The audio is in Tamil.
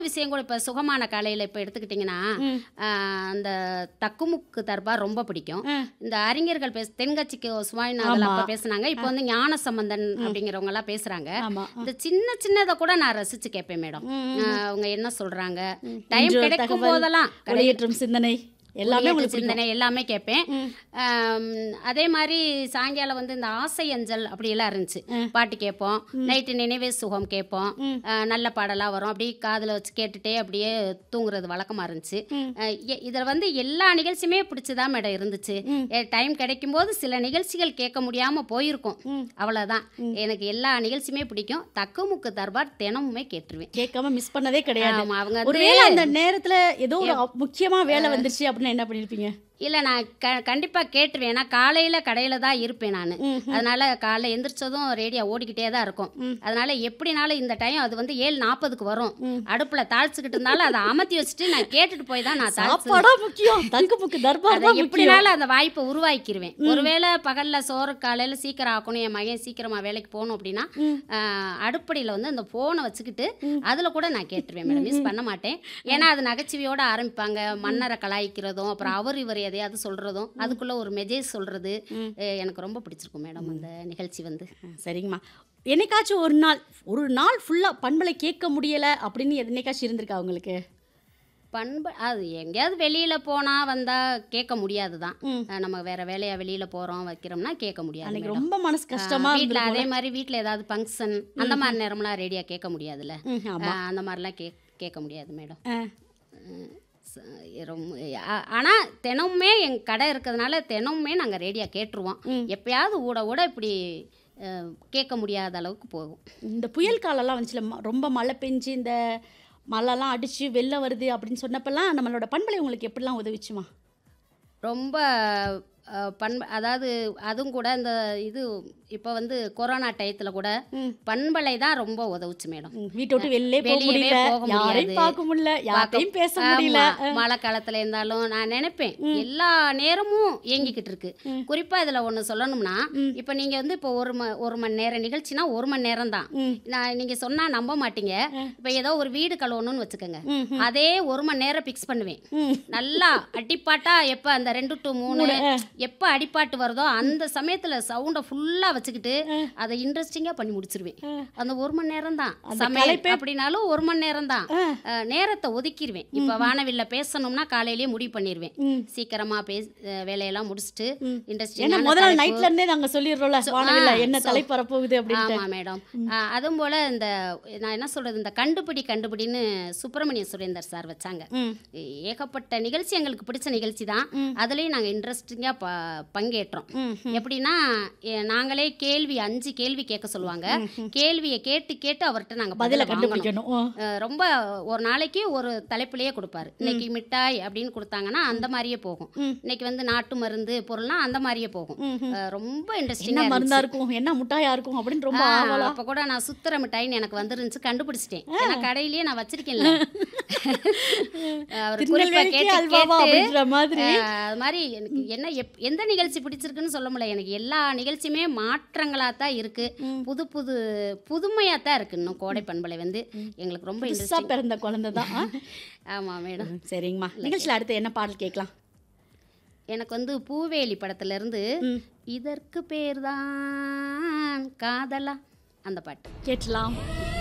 விஷயம் கூட இப்போ சுகமான காலையில் இப்போ எடுத்துக்கிட்டிங்கன்னா ஆஹ், அந்த தக்குமுக்கு தர்பார் ரொம்ப பிடிக்கும் இந்த அறிஞர்கள் பேச தென்கட்சிக்கு சுவாமிநாதன் அப்போ பேசுனாங்க இப்போ வந்து ஞான சம்பந்தன் அப்படிங்கிறவங்க எல்லாம் பேசுறாங்க ஆமா இந்த சின்ன சின்னதை கூட நான் ரசிச்சு கேட்பேன் மேடம் ஆஹ், அவங்க என்ன சொல்றாங்க டைம் இன்று கிடைக்கும் தகவல், போதெல்லாம் ஒளியேற்றும் சிந்தனை எல்லாமே எல்லாமே உங்களுக்கு பிடிக்கும். சிந்தனை எல்லாமே கேட்பேன் ஆம், அதே மாதிரி சாயங்காலம் வந்து இந்த ஆசை அஞ்சல் அப்படியெல்லாம் இருந்துச்சு பாட்டு கேட்போம் நைட்டு நினைவே சுகம் கேட்போம் ஆ, நல்ல பாடலாக வரும் அப்படியே காதில் வச்சு கேட்டுட்டே அப்படியே தூங்குறது வழக்கமாக இருந்துச்சு இதில் வந்து எல்லா நிகழ்ச்சியுமே பிடிச்சதான் மேடம் இருந்துச்சு டைம் கிடைக்கும் போது சில நிகழ்ச்சிகள் கேட்க முடியாமல் போயிருக்கும் அவ்வளோதான் எனக்கு எல்லா நிகழ்ச்சியுமே பிடிக்கும் தக்குமுக்கு தர்பார் தினமுமே கேட்டுருவேன் கேட்காம மிஸ் பண்ணதே கிடையாது ஆமா, அவங்க வந்து ஒருவேளை அந்த நேரத்துல ஏதோ ஒரு அப்- முக்கியமா வேலை வந்துருச்சு அப்படின்னா என்ன பண்ணிருப்பீங்க இல்லை நான் க கண்டிப்பாக கேட்டுருவேன் ஏன்னா காலையில் கடையில் தான் இருப்பேன் நான் அதனால் காலைல எந்திரிச்சதும் ரேடியோ ஓடிக்கிட்டே தான் இருக்கும் அதனால் எப்படினாலும் இந்த டைம் அது வந்து ஏழு நாற்பதுக்கு வரும் அடுப்பில் தாளிச்சுக்கிட்டு இருந்தாலும் அதை அமர்த்தி வச்சுட்டு நான் கேட்டுட்டு போய் தான் நான் தாளிச்சு சாப்பாடா முக்கியம் தங்கு முக்கு தர்பார் அதை தான் முக்கியம் எப்படினாலும் அந்த வாய்ப்பை உருவாக்கிடுவேன் ஒருவேளை பகலில் சோறு காலையில் சீக்கிரம் ஆக்கணும் என் மகன் சீக்கிரமாக வேலைக்கு போகணும் அப்படின்னா அடுப்படியில் வந்து அந்த ஃபோனை வச்சுக்கிட்டு அதில் கூட நான் கேட்டுருவேன் மேடம் மிஸ் பண்ண மாட்டேன் ஏன்னா அது நகைச்சுவையோட ஆரம்பிப்பாங்க மன்னரை கலாய்க்கிறதும் அப்புறம் அவர் இவர் எதையாவது சொல்கிறதும் அதுக்குள்ளே ஒரு மெஜேஜ் சொல்கிறது எனக்கு ரொம்ப பிடிச்சிருக்கும் மேடம் அந்த நிகழ்ச்சி வந்து சரிங்கம்மா என்னைக்காச்சும் ஒரு நாள் ஒரு நாள் ஃபுல்லா பண்பலை கேட்க முடியல அப்படின்னு என்னைக்காச்சும் இருந்திருக்கா உங்களுக்கு பண்பு அது எங்கேயாவது வெளியில் போனால் வந்தால் கேட்க முடியாது தான் நம்ம வேற வேலையாக வெளியில் போகிறோம் வைக்கிறோம்னா கேட்க முடியாது அன்னைக்கு madam. ரொம்ப மனசு கஷ்டமா வீட்டில் இருந்திருக்கும் அதே மாதிரி வீட்டில் ஏதாவது ஃபங்க்ஷன் அந்த மாதிரி நேரம்லாம் ரேடியா கேட்க முடியாதுல்ல ம், ஆமா ஆ, அந்த மாதிரிலாம் கே கேட்க முடியாது மேடம் ஆ. ரொம்ப ஆனால் தினமுமே என் கடை இருக்கிறதுனால தினமுமே நாங்கள் ரேடியா கேட்டுருவோம் எப்பயாவது ஊட ஊட இப்படி அஹ், கேட்க முடியாத அளவுக்கு போகும் இந்த புயல் காலம்லாம் வந்துச்சுல ம- ரொம்ப மழை பெஞ்சு இந்த மழைலாம் அடிச்சு வெள்ளம் வருது அப்படின்னு சொன்னப்பெல்லாம் நம்மளோட பண்பலை உங்களுக்கு எப்படிலாம் உதவிச்சுமா ரொம்ப அஹ், பண்பு அதாவது அதுவும் கூட இந்த இது இப்போ வந்து கொரோனா டயத்தில் கூட பண்பலை தான் ரொம்ப உதவுச்சு மேடம் ம், வீட்டை விட்டு வெளியே போக வெளியவே முடியல போக யாரையும் முடியாது. பார்க்க முடியல யார்ட்டையும் பேச ஆமா, முடியல மழை காலத்துல இருந்தாலும் நான் நினைப்பேன் எல்லா நேரமும் இயங்கிக்கிட்டு இருக்கு குறிப்பா இதுல ஒண்ணு சொல்லணும்னா இப்ப நீங்க வந்து இப்போ ஒரு ம ஒரு மணி நேரம் நிகழ்ச்சினா ஒரு மணி நேரம் தான் நான் நீங்க சொன்னா நம்ப மாட்டீங்க இப்ப ஏதோ ஒரு வீடு கழுவணும்னு வச்சுக்கோங்க அதே ஒரு மணி நேரம் பிக்ஸ் பண்ணுவேன் நல்லா அடிப்பாட்டா எப்ப அந்த ரெண்டு டு மூணு எப்ப அடிப்பாட்டு வருதோ அந்த சமயத்துல சவுண்டை ஃபுல்லா வச்சுக்கிட்டு அதை இன்ட்ரெஸ்டிங்கா பண்ணி முடிச்சிருவேன் அந்த ஒரு மணி நேரம் தான் சமையல் அப்படின்னாலும் ஒரு மணி நேரம் தான் அஹ், நேரத்தை ஒதுக்கிடுவேன் இப்போ வானவில்ல பேசணும்னா காலையிலேயே முடிவு பண்ணிடுவேன் சீக்கிரமா பேச அஹ், வேலையெல்லாம் முடிச்சுட்டு ஏன்னா இன்ட்ரெஸ்டிங் முதல் நாள் நைட்ல இருந்தே நாங்க சொல்லிடுறோம்ல வானவில்ல என்ன தலை பரப்போகுது அப்படின்ட்டு ஆமா மேடம் அதுவும் போல இந்த நான் என்ன சொல்றது இந்த கண்டுபிடி கண்டுபிடின்னு சுப்பிரமணிய சுரேந்தர் சார் வச்சாங்க ம். ஏகப்பட்ட நிகழ்ச்சி எங்களுக்கு பிடிச்ச நிகழ்ச்சி தான் அதுலேயும் நாங்கள் இன்ட்ரெஸ்டிங்காக ப பங்கேற்றோம் ம், எப்படின்னா எ- நாங்களே கேள்வி அஞ்சு கேள்வி கேட்க சொல்லுவாங்க கேள்வியை கேட்டு கேட்டு அவர்கிட்ட நாங்கள் பதில பதில கண்டுபிடிக்கணும் கண்டுபிடிக்கணும் ஆ. அஹ் ரொம்ப ஒரு நாளைக்கு ஒரு தலைப்பிலேயே கொடுப்பாரு இன்னைக்கு மிட்டாய் அப்படின்னு கொடுத்தாங்கன்னா அந்த மாதிரியே போகும் இன்னைக்கு வந்து நாட்டு மருந்து பொருள்னா அந்த மாதிரியே போகும் அஹ் ரொம்ப என்ன இன்ட்ரெஸ்டிங்காக மருந்தா இருக்கும் என்ன முட்டாயா இருக்கும் அப்படின்னு ரொம்ப ஆவலா அப்போ கூட நான் சுத்துற மிட்டாய்னு எனக்கு வந்துருந்துச்சு கண்டுபிடிச்சிட்டேன் ஏன்னா கடையிலேயே நான் வச்சிருக்கேன்ல அவர் குறிப்பா திருநெல்வேலிக்கு கேட்டு அல்வாவா கேட்டு அப்படின்ற மாதிரி அஹ், அது மாதிரி எனக்கு என்ன எப் எந்த நிகழ்ச்சி பிடிச்சிருக்குன்னு சொல்ல முடியல எனக்கு எல்லா நிகழ்ச்சியுமே மாற்றங்களாக தான் இருக்கு புது புது புதுமையாக தான் இருக்கு இன்னும் கோடை பண்பலை வந்து எங்களுக்கு ரொம்ப புதுசா இன்ட்ரெஸ்டிங் பிறந்த குழந்தை தான் ஆ? ஆமாம் மேடம் சரிங்கம்மா நிகழ்ச்சியில் அடுத்து என்ன பாடல் கேட்கலாம் எனக்கு வந்து பூவேலி படத்துல இருந்து இதற்கு பேர்தான் காதலா அந்த பாட்டு கேட்கலாம்